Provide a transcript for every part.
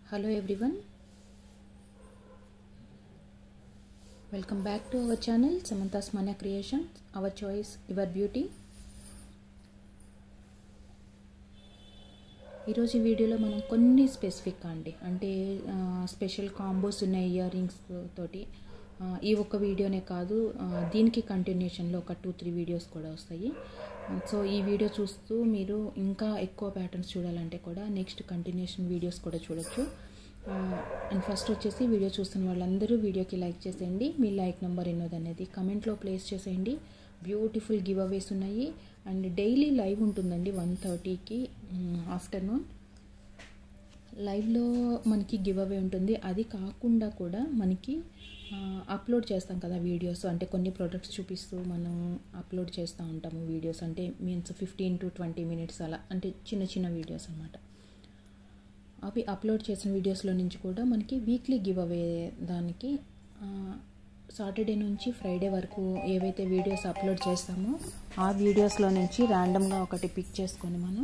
Hello everyone. Welcome back to our channel Samantha's Mania Creations. Our choice, your beauty. ఈరోజు ఈ వీడియోలో మనం కొన్ని స్పెసిఫిక్ అండి అంటే స్పెషల్ కాంబోస్ ఉన్నాయి ఇయర్ రింగ్స్ తోటి ఆ, ఈ ఒక్క వీడియోనే కాదు ఆ, దీనికి కంటిన్యూషన్లో ఒక టూ త్రీ వీడియోస్ కూడా వస్తాయి సో ఈ వీడియో చూస్తూ మీరు ఇంకా ఎక్కువ ప్యాటర్న్స్ చూడాలంటే కూడా నెక్స్ట్ కంటిన్యూషన్ వీడియోస్ కూడా చూడొచ్చు అండ్ ఫస్ట్ వచ్చేసి వీడియో చూస్తున్న వాళ్ళందరూ వీడియోకి లైక్ చేసేయండి మీ లైక్ నెంబర్ ఎన్నోది అనేది కమెంట్లో ప్లేస్ చేసేయండి బ్యూటిఫుల్ గివ్ అవేస్ ఉన్నాయి అండ్ డైలీ లైవ్ ఉంటుందండి వన్ థర్టీకి ఆఫ్టర్నూన్ లైవ్లో మనకి గివ్ అవే ఉంటుంది అది కాకుండా కూడా మనకి అప్లోడ్ చేస్తాం కదా వీడియోస్ అంటే కొన్ని ప్రోడక్ట్స్ చూపిస్తూ మనం అప్లోడ్ చేస్తూ ఉంటాము వీడియోస్ అంటే means fifteen to twenty minutes అలా అంటే చిన్న చిన్న వీడియోస్ అనమాట అవి అప్లోడ్ చేసిన వీడియోస్లో నుంచి కూడా మనకి వీక్లీ గివ్ అవే దానికి సాటర్డే నుంచి ఫ్రైడే వరకు ఏవైతే వీడియోస్ అప్లోడ్ చేస్తామో ఆ వీడియోస్లో నుంచి ర్యాండమ్గా ఒకటి పిక్ చేసుకొని మనం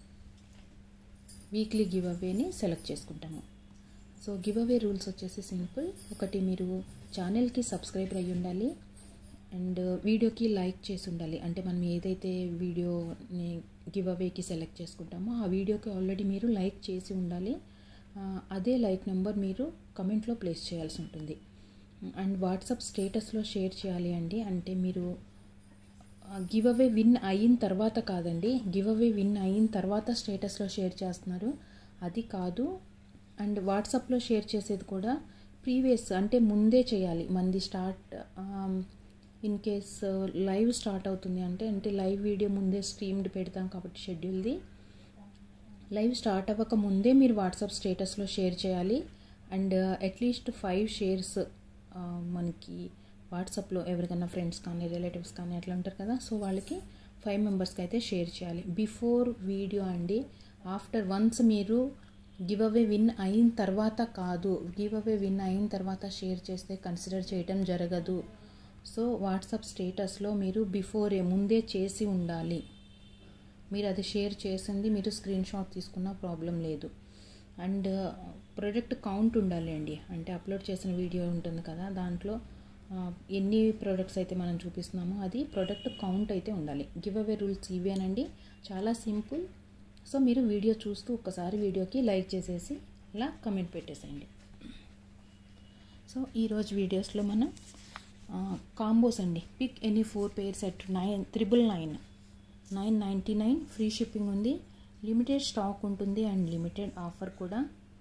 వీక్లీ గివ్ అవేని సెలెక్ట్ చేసుకుంటాము సో గివ్ అవే రూల్స్ వచ్చేసి సింపుల్ ఒకటి మీరు ఛానల్కి సబ్స్క్రైబర్ అయ్యి ఉండాలి అండ్ వీడియోకి లైక్ చేసి ఉండాలి అంటే మనం ఏదైతే వీడియోని గివ్ అవేకి సెలెక్ట్ చేసుకుంటామో ఆ వీడియోకి ఆల్రెడీ మీరు లైక్ చేసి ఉండాలి ఆ, అదే లైక్ నెంబర్ మీరు కమెంట్లో ప్లేస్ చేయాల్సి ఉంటుంది అండ్ వాట్సాప్ స్టేటస్లో షేర్ చేయాలి అండి అంటే మీరు గివ్ అవే విన్ అయిన తర్వాత కాదండి గివ్ అవే విన్ అయిన తర్వాత స్టేటస్లో షేర్ చేస్తున్నారు అది కాదు అండ్ వాట్సాప్లో షేర్ చేసేది కూడా ప్రీవియస్ అంటే ముందే చేయాలి మంది start in case live start అవుతుంది అంటే అంటే లైవ్ వీడియో ముందే స్ట్రీమ్డ్ పెడతాం కాబట్టి షెడ్యూల్ది లైవ్ స్టార్ట్ అవ్వక ముందే మీరు వాట్సాప్ స్టేటస్లో షేర్ చేయాలి అండ్ అట్లీస్ట్ ఫైవ్ షేర్స్ మనకి వాట్సాప్లో ఎవరికైనా ఫ్రెండ్స్ కానీ రిలేటివ్స్ కానీ అట్లా ఉంటారు కదా సో వాళ్ళకి ఫైవ్ మెంబర్స్కి అయితే షేర్ చేయాలి బిఫోర్ వీడియో అండి ఆఫ్టర్ వన్స్ మీరు గివ్ అవే విన్ అయిన తర్వాత కాదు గివ్ అవే విన్ అయిన తర్వాత షేర్ చేస్తే కన్సిడర్ చేయడం జరగదు సో వాట్సాప్ స్టేటస్లో మీరు బిఫోరే ముందే చేసి ఉండాలి మీరు అది షేర్ చేసింది మీరు స్క్రీన్ షాట్ తీసుకున్న ప్రాబ్లం లేదు అండ్ ప్రొడక్ట్ కౌంట్ ఉండాలి అండి అంటే అప్లోడ్ చేసిన వీడియో ఉంటుంది కదా దాంట్లో ఆ, ఎన్ని ప్రోడక్ట్స్ అయితే మనం చూపిస్తున్నామో అది ప్రొడక్ట్ కౌంట్ అయితే ఉండాలి గివ్ అవే రూల్స్ ఇవేనండి చాలా సింపుల్ సో మీరు వీడియో చూస్తూ ఒక్కసారి వీడియోకి లైక్ చేసేసి ఇలా కమెంట్ పెట్టేసేయండి సో ఈరోజు వీడియోస్లో మనం కాంబోస్ అండి pick any four pairs at nine triple nine nine ninety nine free shipping ఉంది లిమిటెడ్ స్టాక్ ఉంటుంది అండ్ లిమిటెడ్ ఆఫర్ కూడా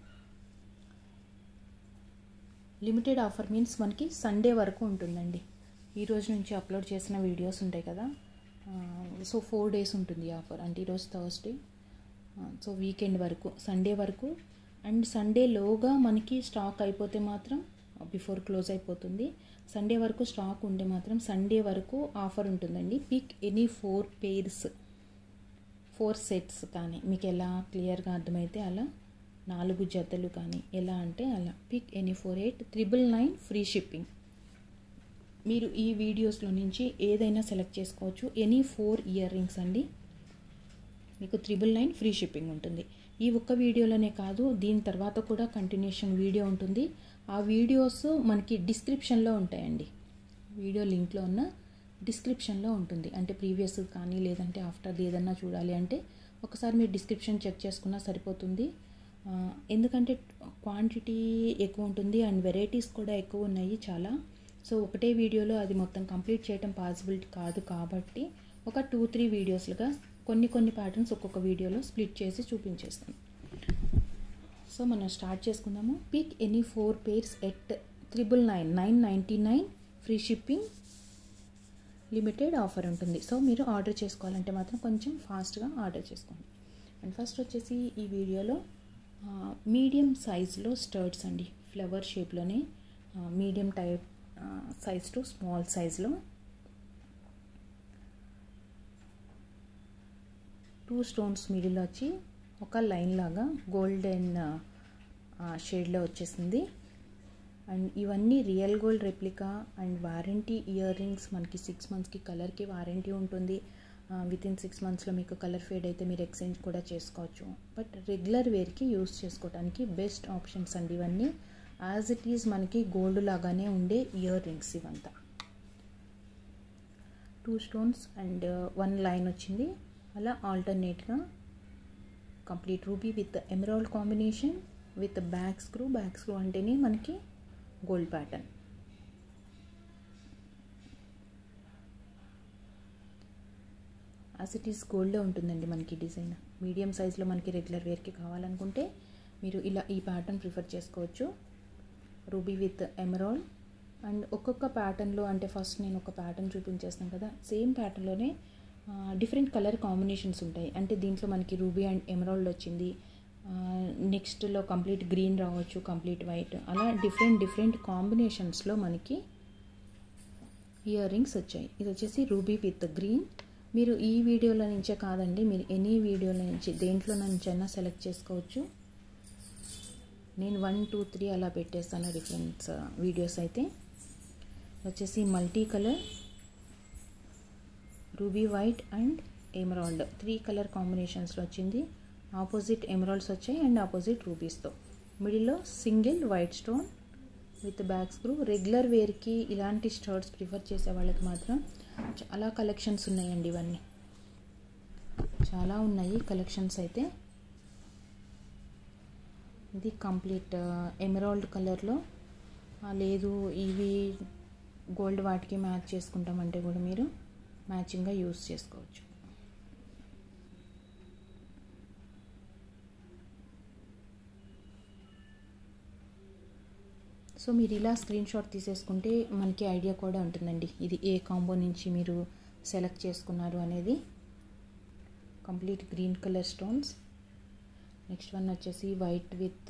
లిమిటెడ్ ఆఫర్ మీన్స్ మనకి సండే వరకు ఉంటుందండి ఈ రోజు నుంచి అప్లోడ్ చేసిన వీడియోస్ ఉంటాయి కదా సో ఫోర్ డేస్ ఉంటుంది ఈ ఆఫర్ అంటే ఈరోజు థర్స్డే సో వీకెండ్ వరకు సండే వరకు అండ్ సండేలోగా మనకి స్టాక్ అయిపోతే మాత్రం బిఫోర్ క్లోజ్ అయిపోతుంది సండే వరకు స్టాక్ ఉంటే మాత్రం సండే వరకు ఆఫర్ ఉంటుందండి pick any four pairs four sets కానీ మీకు ఎలా క్లియర్గా అర్థమైతే అలా నాలుగు జతలు కానీ ఎలా అంటే అలా pick any four eight triple nine free shipping మీరు ఈ వీడియోస్లో నుంచి ఏదైనా సెలెక్ట్ చేసుకోవచ్చు ఎనీ ఫోర్ ఇయర్ రింగ్స్ అండి మీకు త్రిబుల్ నైన్ ఫ్రీ షిప్పింగ్ ఉంటుంది ఈ ఒక్క వీడియోలోనే కాదు దీని తర్వాత కూడా కంటిన్యూషన్ వీడియో ఉంటుంది ఆ వీడియోస్ మనకి డిస్క్రిప్షన్లో ఉంటాయండి వీడియో లింక్లో ఉన్న డిస్క్రిప్షన్లో ఉంటుంది అంటే ప్రీవియస్ కానీ లేదంటే ఆఫ్టర్ ఏదన్నా చూడాలి అంటే ఒకసారి మీరు డిస్క్రిప్షన్ చెక్ చేసుకున్నా సరిపోతుంది ఆ, ఎందుకంటే క్వాంటిటీ ఎక్కువ ఉంటుంది అండ్ వెరైటీస్ కూడా ఎక్కువ ఉన్నాయి చాలా సో ఒకటే వీడియోలో అది మొత్తం కంప్లీట్ చేయడం పాసిబుల్ కాదు కాబట్టి ఒక టూ త్రీ వీడియోస్లుగా కొన్ని కొన్ని ప్యాటర్న్స్ ఒక్కొక్క వీడియోలో స్ప్లిట్ చేసి చూపించేస్తాను సో మనం స్టార్ట్ చేసుకుందాము pick any four pairs at triple nine nine ninety nine free shipping limited offer ఉంటుంది సో మీరు ఆర్డర్ చేసుకోవాలంటే మాత్రం కొంచెం ఫాస్ట్గా ఆర్డర్ చేసుకోండి అండ్ ఫస్ట్ వచ్చేసి ఈ వీడియోలో మీడియం సైజులో స్టర్ట్స్ అండి ఫ్లవర్ షేప్లోనే medium type size to small సైజులో టూ స్టోన్స్ మిడిల్ వచ్చి ఒక లైన్ లాగా గోల్డెన్ షేడ్లో వచ్చేసింది అండ్ ఇవన్నీ real gold replica and warranty earrings మనకి సిక్స్ మంత్స్కి కలర్కి వారంటీ ఉంటుంది విత్ ఇన్ సిక్స్ మంత్స్లో మీకు కలర్ ఫేడ్ అయితే మీరు ఎక్స్చేంజ్ కూడా చేసుకోవచ్చు బట్ రెగ్యులర్ వేర్కి యూస్ చేసుకోవడానికి బెస్ట్ ఆప్షన్స్ అండి ఇవన్నీ యాజ్ ఇట్ ఈజ్ మనకి గోల్డ్ లాగానే ఉండే ఇయర్ రింగ్స్ ఇవంతా two stones and one line వచ్చింది అలా ఆల్టర్నేట్గా complete ruby with emerald combination with back screw back screw అంటేనే మనకి gold pattern as it is గోల్డే ఉంటుందండి మనకి డిజైన్ మీడియం సైజ్లో మనకి రెగ్యులర్ వేర్కి కావాలనుకుంటే మీరు ఇలా ఈ ప్యాటర్న్ ప్రిఫర్ చేసుకోవచ్చు రూబీ విత్ ఎమరాల్ అండ్ ఒక్కొక్క ప్యాటర్న్లో అంటే ఫస్ట్ నేను ఒక ప్యాటర్న్ చూపించేస్తాను కదా సేమ్ ప్యాటర్న్లోనే డిఫరెంట్ కలర్ కాంబినేషన్స్ ఉంటాయి అంటే దీంట్లో మనకి రూబీ అండ్ ఎమరాల్డ్ వచ్చింది నెక్స్ట్లో కంప్లీట్ గ్రీన్ రావచ్చు కంప్లీట్ వైట్ అలా డిఫరెంట్ డిఫరెంట్ కాంబినేషన్స్లో మనకి ఇయర్ రింగ్స్ వచ్చాయి ఇది వచ్చేసి రూబీ విత్ గ్రీన్ మీరు ఈ వీడియోలో నుంచే కాదండి మీరు ఎనీ వీడియోల నుంచి దేంట్లో నుంచైనా సెలెక్ట్ చేసుకోవచ్చు నేను వన్ టూ త్రీ అలా పెట్టేస్తాను డిఫరెంట్ వీడియోస్ అయితే వచ్చేసి multi colour ruby white and emerald three colour కాంబినేషన్స్లో వచ్చింది ఆపోజిట్ ఎమరాల్డ్స్ వచ్చాయి అండ్ ఆపోజిట్ రూబీస్తో మిడిల్లో single white stone with back screw regular వేర్కి ఇలాంటి స్టర్ట్స్ ప్రిఫర్ చేసే వాళ్ళకి మాత్రం చాలా కలెక్షన్స్ ఉన్నాయండి ఇవన్నీ చాలా ఉన్నాయి కలెక్షన్స్ అయితే ఇది కంప్లీట్ ఎమరాల్డ్ కలర్లో లేదు ఇవి గోల్డ్ వాటికి మ్యాచ్ చేసుకుంటామంటే కూడా మీరు మ్యాచింగ్గా యూస్ చేసుకోవచ్చు సో మీరు ఇలా స్క్రీన్ షాట్ తీసేసుకుంటే మనకి ఐడియా కూడా ఉంటుందండి ఇది ఏ కాంబో నుంచి మీరు సెలెక్ట్ చేసుకున్నారు అనేది complete green colour stones next one వచ్చేసి white with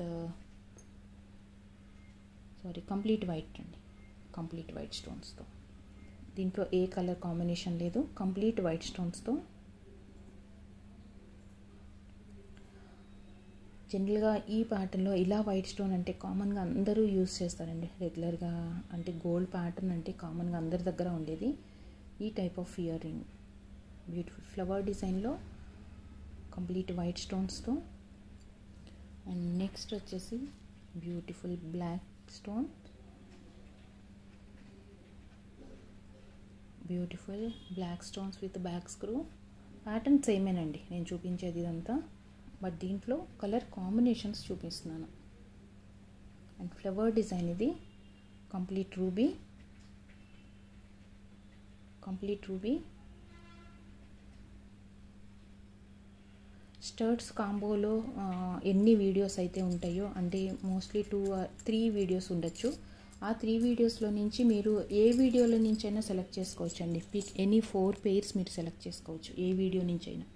sorry complete white అండి కంప్లీట్ వైట్ స్టోన్స్తో దీంట్లో ఏ కలర్ కాంబినేషన్ లేదు కంప్లీట్ వైట్ స్టోన్స్తో జనరల్గా ఈ ప్యాటర్న్లో ఇలా వైట్ స్టోన్ అంటే కామన్గా అందరూ యూస్ చేస్తారండి రెగ్యులర్గా అంటే గోల్డ్ ప్యాటర్న్ అంటే కామన్గా అందరి దగ్గర ఉండేది ఈ type of earrings beautiful flower డిజైన్లో కంప్లీట్ వైట్ స్టోన్స్తో అండ్ నెక్స్ట్ వచ్చేసి beautiful black stone beautiful black stones with back screw pattern సేమేనండి నేను చూపించేది ఇదంతా బట్ దీంట్లో కలర్ కాంబినేషన్స్ చూపిస్తున్నాను అండ్ ఫ్లవర్ డిజైన్ ఇది complete ruby complete ruby studs కాంబోలో ఎన్ని వీడియోస్ అయితే ఉంటాయో అంటే మోస్ట్లీ టూ త్రీ వీడియోస్ ఉండొచ్చు ఆ త్రీ వీడియోస్లో నుంచి మీరు ఏ వీడియోలో నుంచైనా సెలెక్ట్ చేసుకోవచ్చు అండి పిక్ ఎనీ ఫోర్ పెయిర్స్ మీరు సెలెక్ట్ చేసుకోవచ్చు ఏ వీడియో నుంచైనా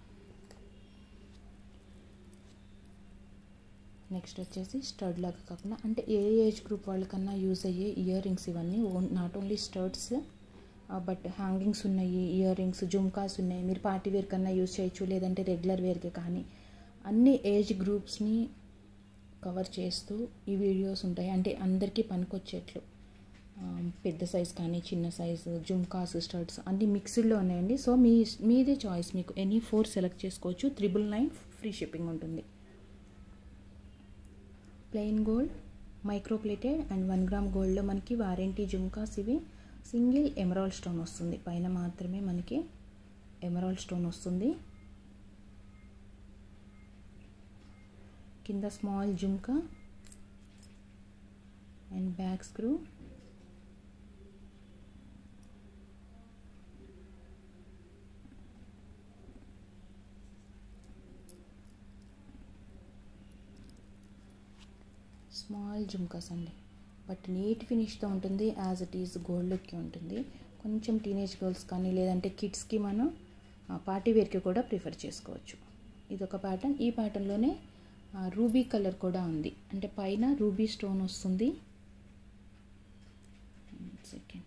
నెక్స్ట్ వచ్చేసి స్టడ్ లాగా కాకుండా అంటే ఏ ఏజ్ గ్రూప్ వాళ్ళకన్నా యూజ్ అయ్యే ఇయర్ రింగ్స్ ఇవన్నీ not only studs but hangings ఉన్నాయి ఇయర్ రింగ్స్ జుమ్కాస్ ఉన్నాయి మీరు పార్టీ వేర్ కన్నా యూజ్ చేయొచ్చు లేదంటే రెగ్యులర్ వేర్కి కానీ అన్ని ఏజ్ గ్రూప్స్ని కవర్ చేస్తూ ఈ వీడియోస్ ఉంటాయి అంటే అందరికీ పనికొచ్చేట్లు పెద్ద సైజ్ కానీ చిన్న సైజు జుమ్కాస్ స్టర్ట్స్ అన్ని మిక్స్డ్లో ఉన్నాయండి సో మీ మీదే చాయిస్ మీకు ఎనీ ఫోర్ సెలెక్ట్ చేసుకోవచ్చు త్రిబుల్ నైన్ ఫ్రీ షిప్పింగ్ ఉంటుంది plain gold micro plated and one gram గోల్డ్లో మనకి వారంటీ జుమ్కాస్ ఇవి సింగిల్ ఎమరాల్డ్ స్టోన్ వస్తుంది పైన మాత్రమే మనకి ఎమరాల్డ్ స్టోన్ వస్తుంది కింద small jhumka and back screw small jhumkas అండి బట్ నీట్ ఫినిష్తో ఉంటుంది యాజ్ ఇట్ ఈజ్ గోల్డ్ లుక్కి ఉంటుంది కొంచెం టీనేజ్ గర్ల్స్ కానీ లేదంటే కిడ్స్కి మనం పార్టీ వేర్కి కూడా ప్రిఫర్ చేసుకోవచ్చు ఇది ఒక ప్యాటర్న్ ఈ ప్యాటర్న్లోనే రూబీ కలర్ కూడా ఉంది అంటే పైన రూబీ స్టోన్ వస్తుంది సెకండ్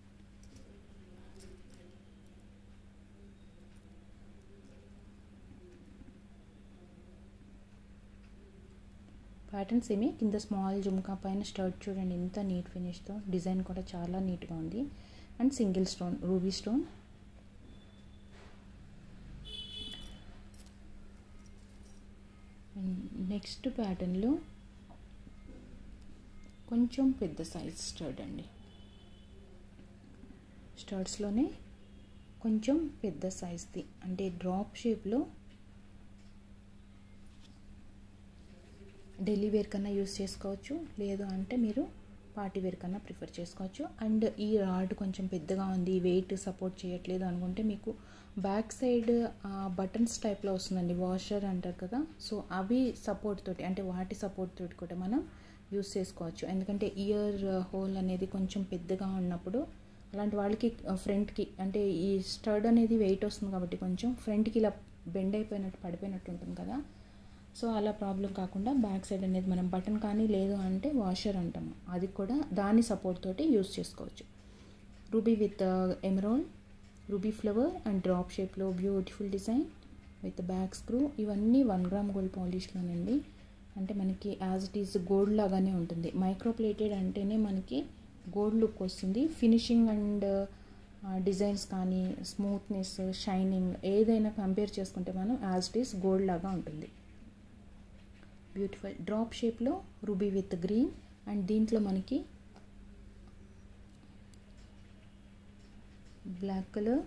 ప్యాటర్న్స్ ఏమి కింద స్మాల్ జుమ్కా పైన స్టర్ట్ చూడండి ఎంత నీట్ ఫినిష్తో డిజైన్ కూడా చాలా నీట్గా ఉంది and single stone ruby stone and next ప్యాటర్న్లో కొంచెం పెద్ద సైజ్ స్టర్డ్ అండి స్టర్డ్స్లోనే కొంచెం పెద్ద సైజ్ది అంటే డ్రాప్ షేప్లో డైలీ వేర్ కన్నా యూస్ చేసుకోవచ్చు లేదు అంటే మీరు పార్టీ వేర్ కన్నా ప్రిఫర్ చేసుకోవచ్చు అండ్ ఈ రాడ్ కొంచెం పెద్దగా ఉంది వెయిట్ సపోర్ట్ చేయట్లేదు అనుకుంటే మీకు బ్యాక్ సైడ్ బటన్స్ టైప్లో వస్తుందండి వాషర్ అంటారు కదా సో అవి సపోర్ట్ తోటి అంటే వాటి సపోర్ట్ తోటి కూడా మనం యూస్ చేసుకోవచ్చు ఎందుకంటే ఇయర్ హోల్ అనేది కొంచెం పెద్దగా ఉన్నప్పుడు అలాంటి వాళ్ళకి ఫ్రంట్కి అంటే ఈ స్టర్డ్ అనేది వెయిట్ వస్తుంది కాబట్టి కొంచెం ఫ్రంట్కి ఇలా బెండ్ అయిపోయినట్టు పడిపోయినట్టు ఉంటుంది కదా సో అలా ప్రాబ్లం కాకుండా బ్యాక్ సైడ్ అనేది మనం బటన్ కానీ లేదు అంటే వాషర్ అంటాము అది కూడా దాని సపోర్ట్ తోటి యూస్ చేసుకోవచ్చు ruby with emerald ruby flower and drop షేప్లో beautiful design with back screw ఇవన్నీ వన్ గ్రామ్ గోల్డ్ పాలిష్లోనండి అంటే మనకి యాజ్ ఇట్ ఈస్ గోల్డ్ లాగానే ఉంటుంది మైక్రో ప్లేటెడ్ అంటేనే మనకి గోల్డ్ లుక్ వస్తుంది ఫినిషింగ్ అండ్ డిజైన్స్ కానీ స్మూత్నెస్ షైనింగ్ ఏదైనా కంపేర్ చేసుకుంటే మనం యాజ్ ఇట్ ఈస్ గోల్డ్ లాగా ఉంటుంది బ్యూటిఫుల్ డ్రాప్ షేప్లో రూబీ విత్ గ్రీన్ అండ్ దీంట్లో మనకి బ్లాక్ కలర్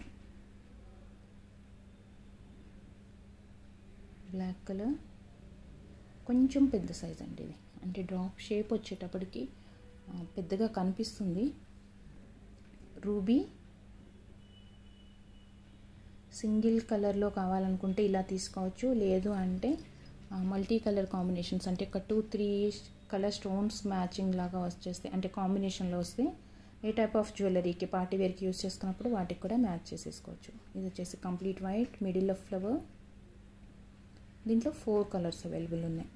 బ్లాక్ కలర్ కొంచెం పెద్ద సైజ్ అండి ఇది అంటే డ్రాప్ షేప్ వచ్చేటప్పటికి పెద్దగా కనిపిస్తుంది రూబీ సింగిల్ కలర్లో కావాలనుకుంటే ఇలా తీసుకోవచ్చు లేదు అంటే మల్టీ కలర్ కాంబినేషన్స్ అంటే ఒక two three colour stones matching లాగా వచ్చేస్తే అంటే కాంబినేషన్లో వస్తే ఏ టైప్ ఆఫ్ జ్యువెలరీకి పార్టీ వేర్కి యూస్ చేసుకున్నప్పుడు వాటికి కూడా మ్యాచ్ చేసేసుకోవచ్చు ఇది వచ్చేసి complete white middle of flower దీంట్లో ఫోర్ కలర్స్ అవైలబుల్ ఉన్నాయి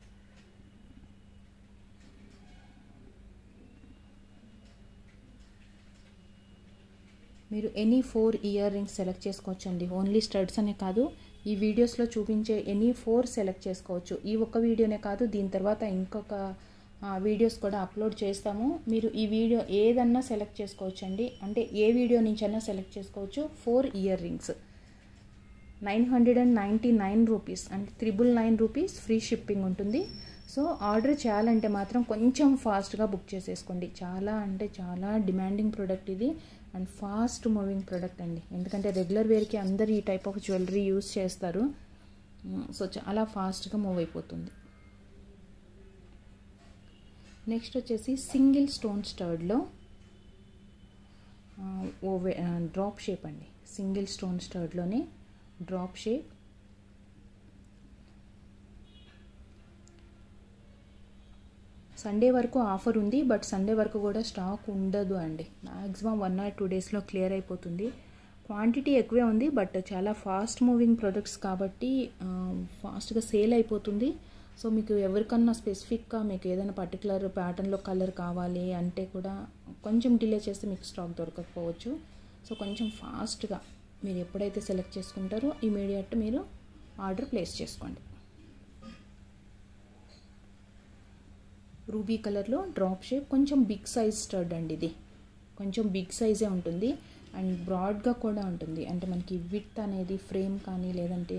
మీరు any four earrings select చేసుకోవచ్చు అండి ఓన్లీ స్టడ్స్ అనే కాదు ఈ వీడియోస్లో చూపించే ఎనీ ఫోర్ సెలెక్ట్ చేసుకోవచ్చు ఈ ఒక్క వీడియోనే కాదు దీని తర్వాత ఇంకొక వీడియోస్ కూడా అప్లోడ్ చేస్తాము మీరు ఈ వీడియో ఏదన్నా సెలెక్ట్ చేసుకోవచ్చు అండి అంటే ఏ వీడియో నుంచి అయినా సెలెక్ట్ చేసుకోవచ్చు four earrings nine hundred and ninety nine rupees అంటే triple nine rupees free shipping ఉంటుంది సో ఆర్డర్ చేయాలంటే మాత్రం కొంచెం ఫాస్ట్గా బుక్ చేసేసుకోండి చాలా అంటే చాలా డిమాండింగ్ ప్రోడక్ట్ ఇది అండ్ ఫాస్ట్ మూవింగ్ ప్రోడక్ట్ అండి ఎందుకంటే రెగ్యులర్ వేర్కి అందరు ఈ టైప్ ఆఫ్ జ్యువెలరీ యూస్ చేస్తారు సో చాలా ఫాస్ట్గా మూవ్ అయిపోతుంది నెక్స్ట్ వచ్చేసి సింగిల్ స్టోన్ స్టర్డ్లో ఓవే డ్రాప్ షేప్ అండి సింగిల్ స్టోన్ స్టర్డ్లోనే డ్రాప్ షేప్ సండే వరకు ఆఫర్ ఉంది బట్ సండే వరకు కూడా స్టాక్ ఉండదు అండి మ్యాక్సిమం వన్ ఆర్ టూ డేస్లో క్లియర్ అయిపోతుంది క్వాంటిటీ ఎక్కువే ఉంది బట్ చాలా ఫాస్ట్ మూవింగ్ ప్రొడక్ట్స్ కాబట్టి ఫాస్ట్గా సేల్ అయిపోతుంది సో మీకు ఎవరికన్నా స్పెసిఫిక్గా మీకు ఏదైనా పర్టికులర్ ప్యాటర్న్లో కలర్ కావాలి అంటే కూడా కొంచెం డిలే చేస్తే మీకు స్టాక్ దొరకకపోవచ్చు సో కొంచెం ఫాస్ట్గా మీరు ఎప్పుడైతే సెలెక్ట్ చేసుకుంటారో ఇమీడియట్ మీరు ఆర్డర్ ప్లేస్ చేసుకోండి రూబీ కలర్లో డ్రాప్ షేప్ కొంచెం బిగ్ సైజ్ స్టడ్ అండి ఇది కొంచెం బిగ్ సైజే ఉంటుంది అండ్ బ్రాడ్గా కూడా ఉంటుంది అంటే మనకి విత్ అనేది ఫ్రేమ్ కానీ లేదంటే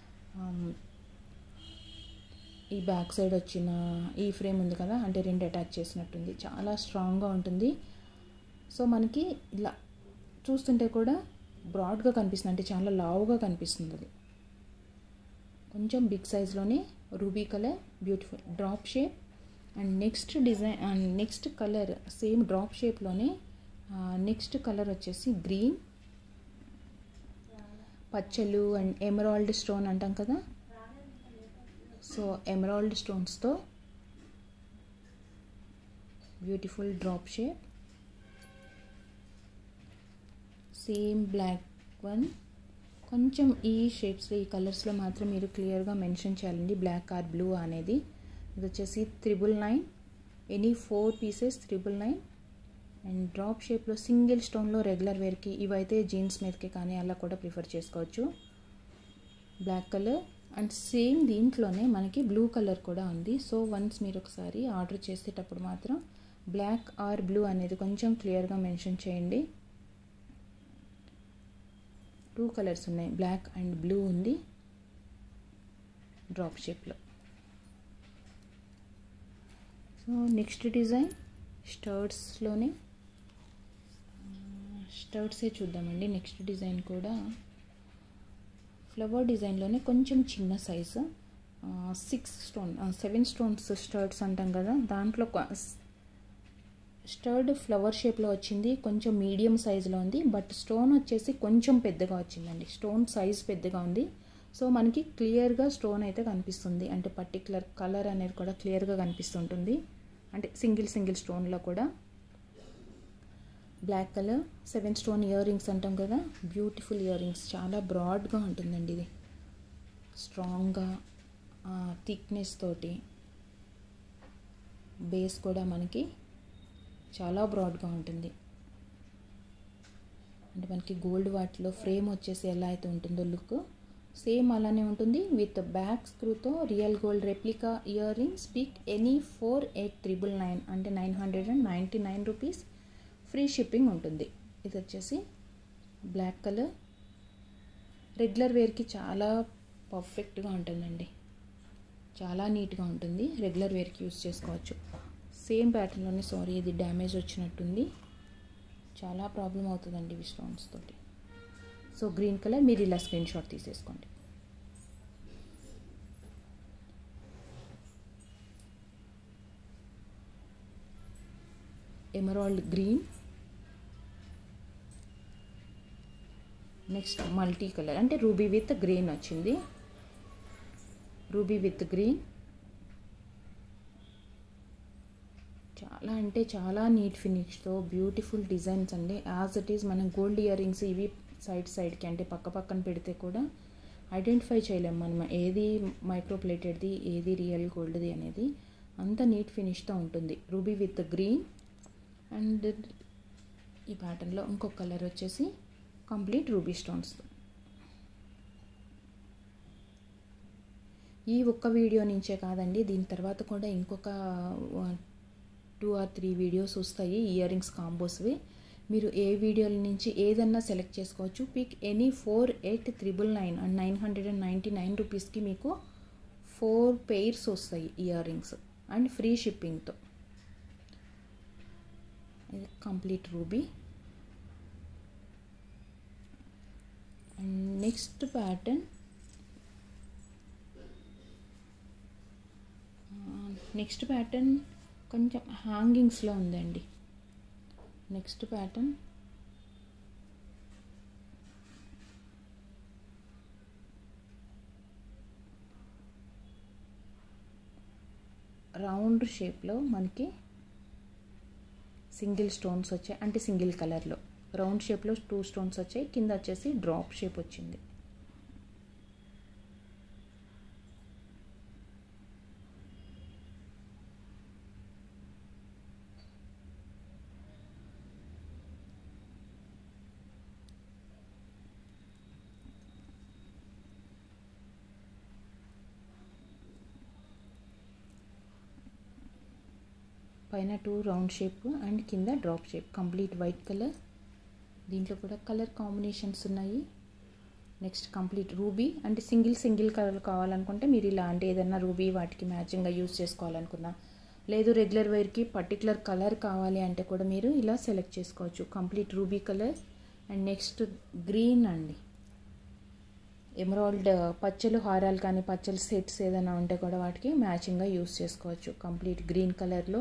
ఈ బ్యాక్ సైడ్ వచ్చిన ఈ ఫ్రేమ్ ఉంది కదా అంటే రెండు అటాచ్ చేసినట్టుంది చాలా స్ట్రాంగ్గా ఉంటుంది సో మనకి ఇలా చూస్తుంటే కూడా బ్రాడ్గా కనిపిస్తుంది అంటే చాలా లావుగా కనిపిస్తుంది అది కొంచెం బిగ్ సైజ్లోనే ruby colour beautiful drop shape and next design and next colour same drop షేప్లోనే నెక్స్ట్ కలర్ వచ్చేసి గ్రీన్ పచ్చలు అండ్ ఎమరాల్డ్ స్టోన్ అంటాం కదా సో ఎమరాల్డ్ స్టోన్స్తో beautiful drop shape same black one కొంచెం ఈ షేప్స్లో ఈ కలర్స్లో మాత్రం మీరు క్లియర్గా మెన్షన్ చేయాలండి బ్లాక్ ఆర్ బ్లూ అనేది ఇది వచ్చేసి triple nine any four pieces triple nine and drop షేప్లో సింగిల్ స్టోన్లో రెగ్యులర్ వేర్కి ఇవైతే జీన్స్ మీదకి కానీ అలా కూడా ప్రిఫర్ చేసుకోవచ్చు బ్లాక్ కలర్ అండ్ సేమ్ దీంట్లోనే మనకి బ్లూ కలర్ కూడా ఉంది సో వన్స్ మీరు ఒకసారి ఆర్డర్ చేసేటప్పుడు మాత్రం బ్లాక్ ఆర్ బ్లూ అనేది కొంచెం క్లియర్గా మెన్షన్ చేయండి టూ కలర్స్ ఉన్నాయి బ్లాక్ అండ్ బ్లూ ఉంది డ్రాప్ షేప్లో సో నెక్స్ట్ డిజైన్ స్టర్ట్స్లోనే స్టర్ట్సే చూద్దామండి నెక్స్ట్ డిజైన్ కూడా ఫ్లవర్ డిజైన్లోనే కొంచెం చిన్న size six stone seven stones studs అంటాం కదా దాంట్లో స్టర్డ్ ఫ్లవర్ షేప్లో వచ్చింది కొంచెం మీడియం సైజులో ఉంది బట్ స్టోన్ వచ్చేసి కొంచెం పెద్దగా వచ్చిందండి స్టోన్ సైజ్ పెద్దగా ఉంది సో మనకి క్లియర్గా స్టోన్ అయితే కనిపిస్తుంది అంటే పర్టికులర్ కలర్ అనేది కూడా క్లియర్గా కనిపిస్తుంటుంది అంటే సింగిల్ సింగిల్ స్టోన్లో కూడా black colour seven stone earrings అంటాం కదా బ్యూటిఫుల్ ఇయర్ రింగ్స్ చాలా బ్రాడ్గా ఉంటుందండి ఇది స్ట్రాంగ్గా థిక్నెస్ తోటి బేస్ కూడా మనకి చాలా బ్రాడ్గా ఉంటుంది అంటే మనకి గోల్డ్ వాటిలో ఫ్రేమ్ వచ్చేసి ఎలా అయితే ఉంటుందో లుక్ సేమ్ అలానే ఉంటుంది విత్ బ్యాక్ స్క్రూతో real gold replica earrings pick any four eight triple nine అంటే nine hundred and ninety nine rupees free shipping ఉంటుంది ఇది వచ్చేసి బ్లాక్ కలర్ రెగ్యులర్ వేర్కి చాలా పర్ఫెక్ట్గా ఉంటుందండి చాలా నీట్గా ఉంటుంది రెగ్యులర్ వేర్కి యూస్ చేసుకోవచ్చు సేమ్ ప్యాటర్న్లోనే సారీ ఇది డ్యామేజ్ వచ్చినట్టుంది చాలా ప్రాబ్లం అవుతుందండి ఇవి స్టోన్స్ తోటి సో గ్రీన్ కలర్ మీరు ఇలా స్క్రీన్ షాట్ తీసేసుకోండి emerald green next multi colour అంటే రూబీ విత్ గ్రీన్ వచ్చింది రూబీ విత్ గ్రీన్ చాలా అంటే చాలా నీట్ ఫినిష్తో బ్యూటిఫుల్ డిజైన్స్ అండి యాజ్ ఇట్ ఈస్ మనం గోల్డ్ ఇయర్ రింగ్స్ ఇవి సైడ్ సైడ్కి అంటే పక్క పక్కన పెడితే కూడా ఐడెంటిఫై చేయలేం మనం ఏది మైక్రో ప్లేటెడ్ది ఏది రియల్ గోల్డ్ది అనేది అంత నీట్ ఫినిష్తో ఉంటుంది రూబీ విత్ గ్రీన్ అండ్ ఈ ప్యాటర్న్లో ఇంకొక కలర్ వచ్చేసి కంప్లీట్ రూబీ స్టోన్స్ ఈ ఒక్క వీడియో నుంచే కాదండి దీని తర్వాత కూడా ఇంకొక టూ ఆర్ త్రీ వీడియోస్ వస్తాయి ఇయర్ రింగ్స్ కాంబోస్వి మీరు ఏ వీడియోల నుంచి ఏదన్నా సెలెక్ట్ చేసుకోవచ్చు pick any four eight triple nine and nine hundred and ninety nine రూపీస్కి మీకు ఫోర్ పెయిర్స్ వస్తాయి ఇయర్ రింగ్స్ అండ్ ఫ్రీ షిప్పింగ్తో ఇది complete ruby and next pattern next pattern కొంచెం హ్యాంగింగ్స్లో ఉందండి నెక్స్ట్ ప్యాటర్న్ రౌండ్ షేప్లో మనకి సింగిల్ స్టోన్స్ వచ్చాయి అంటే సింగిల్ కలర్లో రౌండ్ షేప్లో టూ స్టోన్స్ వచ్చాయి కింద వచ్చేసి డ్రాప్ షేప్ వచ్చింది పైన టూ రౌండ్ షేప్ అండ్ కింద drop shape complete white colour దీంట్లో కూడా కలర్ కాంబినేషన్స్ ఉన్నాయి నెక్స్ట్ కంప్లీట్ రూబీ అంటే సింగిల్ సింగిల్ కలర్ కావాలనుకుంటే మీరు ఇలా అంటే ఏదైనా రూబీ వాటికి మ్యాచింగ్గా యూస్ చేసుకోవాలనుకున్నా లేదు రెగ్యులర్ వేర్కి పర్టికులర్ కలర్ కావాలి అంటే కూడా మీరు ఇలా సెలెక్ట్ చేసుకోవచ్చు complete ruby colour and next green అండి ఎమరాల్డ్ పచ్చలు హారాలు కానీ పచ్చలు సెట్స్ ఏదైనా ఉంటే కూడా వాటికి మ్యాచింగ్గా యూస్ చేసుకోవచ్చు కంప్లీట్ గ్రీన్ కలర్లో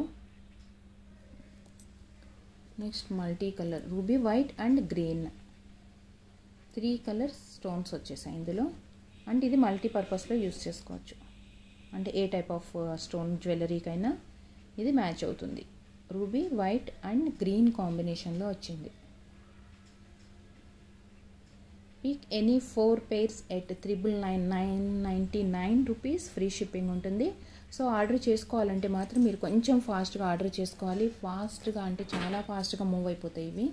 next multi colour ruby white and green three colours stones వచ్చేసాయి ఇందులో అండ్ ఇది మల్టీపర్పస్లో యూస్ చేసుకోవచ్చు అంటే ఏ టైప్ ఆఫ్ స్టోన్ జ్యువెలరీకైనా ఇది మ్యాచ్ అవుతుంది రూబీ వైట్ అండ్ గ్రీన్ కాంబినేషన్లో వచ్చింది pick any four pairs at triple nine nine ninety nine rupees free shipping ఉంటుంది సో ఆర్డర్ చేసుకోవాలంటే మాత్రం మీరు కొంచెం ఫాస్ట్గా ఆర్డర్ చేసుకోవాలి ఫాస్ట్గా అంటే చాలా ఫాస్ట్గా మూవ్ అయిపోతాయి ఇవి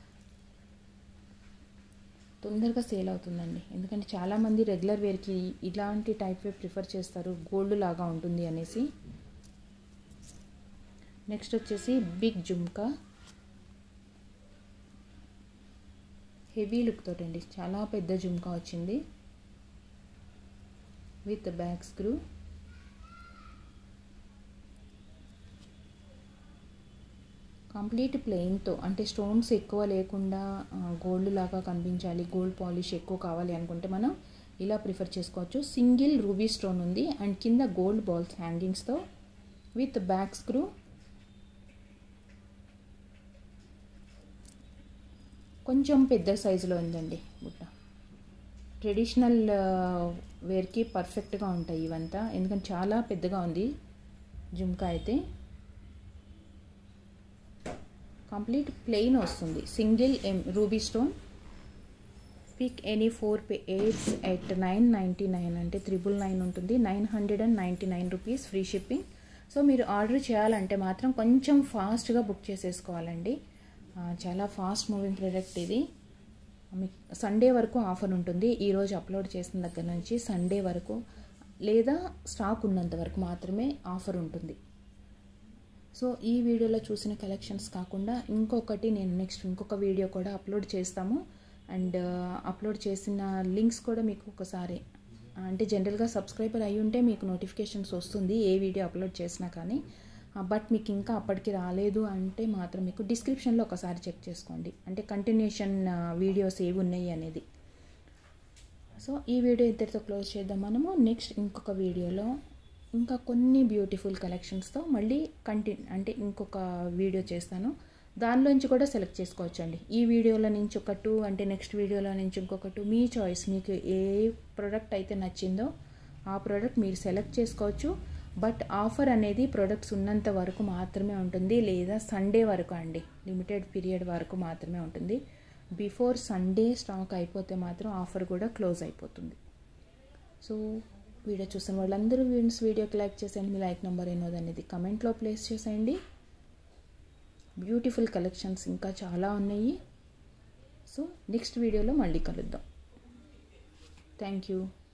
తొందరగా సేల్ అవుతుందండి ఎందుకంటే చాలామంది రెగ్యులర్ వేర్కి ఇలాంటి టైప్ వే ప్రిఫర్ చేస్తారు గోల్డ్ లాగా ఉంటుంది అనేసి నెక్స్ట్ వచ్చేసి బిగ్ జుమ్కా హెవీ లుక్ తోటండి చాలా పెద్ద జుమ్కా వచ్చింది విత్ బ్యాక్ స్క్రూ కంప్లీట్ ప్లెయిన్తో అంటే స్టోన్స్ ఎక్కువ లేకుండా గోల్డ్ లాగా కనిపించాలి గోల్డ్ పాలిష్ ఎక్కువ కావాలి అనుకుంటే మనం ఇలా ప్రిఫర్ చేసుకోవచ్చు సింగిల్ రూబీ స్టోన్ ఉంది అండ్ కింద గోల్డ్ బాల్స్ హ్యాంగింగ్స్తో విత్ బ్యాక్ స్క్రూ కొంచెం పెద్ద సైజులో ఉందండి బుట్ట ట్రెడిషనల్ వేర్కి పర్ఫెక్ట్గా ఉంటాయి ఇవంతా ఎందుకంటే చాలా పెద్దగా ఉంది జుమ్కా అయితే కంప్లీట్ ప్లెయిన్ వస్తుంది సింగిల్ ఎం ruby stone pick any four పే ఎయిట్స్ ఎట్ నైన్ నైంటీ నైన్ అంటే త్రిబుల్ నైన్ ఉంటుంది nine hundred and ninety nine rupees free shipping so మీరు ఆర్డర్ చేయాలంటే మాత్రం కొంచెం ఫాస్ట్గా బుక్ చేసేసుకోవాలండి చాలా ఫాస్ట్ మూవింగ్ ప్రోడక్ట్ ఇది మీకు సండే వరకు ఆఫర్ ఉంటుంది ఈరోజు అప్లోడ్ చేసిన దగ్గర నుంచి సండే వరకు లేదా స్టాక్ ఉన్నంత వరకు మాత్రమే ఆఫర్ ఉంటుంది సో ఈ వీడియోలో చూసిన కలెక్షన్స్ కాకుండా ఇంకొకటి నేను నెక్స్ట్ ఇంకొక వీడియో కూడా అప్లోడ్ చేస్తాము అండ్ అప్లోడ్ చేసిన లింక్స్ కూడా మీకు ఒకసారి అంటే జనరల్గా సబ్స్క్రైబర్ అయి ఉంటే మీకు నోటిఫికేషన్స్ వస్తుంది ఏ వీడియో అప్లోడ్ చేసినా కానీ బట్ మీకు ఇంకా అప్పటికి రాలేదు అంటే మాత్రం మీకు డిస్క్రిప్షన్లో ఒకసారి చెక్ చేసుకోండి అంటే కంటిన్యూషన్ వీడియోస్ ఏవి ఉన్నాయి అనేది సో ఈ వీడియో ఇద్దరితో క్లోజ్ చేద్దాం మనము నెక్స్ట్ ఇంకొక వీడియోలో ఇంకా కొన్ని బ్యూటిఫుల్ కలెక్షన్స్తో మళ్ళీ కంటి అంటే ఇంకొక వీడియో చేస్తాను దానిలోంచి కూడా సెలెక్ట్ చేసుకోవచ్చు అండి ఈ వీడియోలో నుంచి ఒక టూ అంటే నెక్స్ట్ వీడియోలో నుంచి ఇంకొక టూ మీ చాయిస్ మీకు ఏ ప్రోడక్ట్ అయితే నచ్చిందో ఆ ప్రోడక్ట్ మీరు సెలెక్ట్ చేసుకోవచ్చు బట్ ఆఫర్ అనేది ప్రొడక్ట్స్ ఉన్నంత వరకు మాత్రమే ఉంటుంది లేదా సండే వరకు అండి లిమిటెడ్ పీరియడ్ వరకు మాత్రమే ఉంటుంది బిఫోర్ సండే స్టాక్ అయిపోతే మాత్రం ఆఫర్ కూడా క్లోజ్ అయిపోతుంది సో వీడియో చూసిన వాళ్ళందరూ వీడియోస్ వీడియోకి లైక్ చేసేయండి మీ లైక్ నెంబర్ ఎన్నోది అనేది కమెంట్లో ప్లేస్ చేసేయండి బ్యూటిఫుల్ కలెక్షన్స్ ఇంకా చాలా ఉన్నాయి సో నెక్స్ట్ వీడియోలో మళ్ళీ కలుద్దాం థ్యాంక్ యూ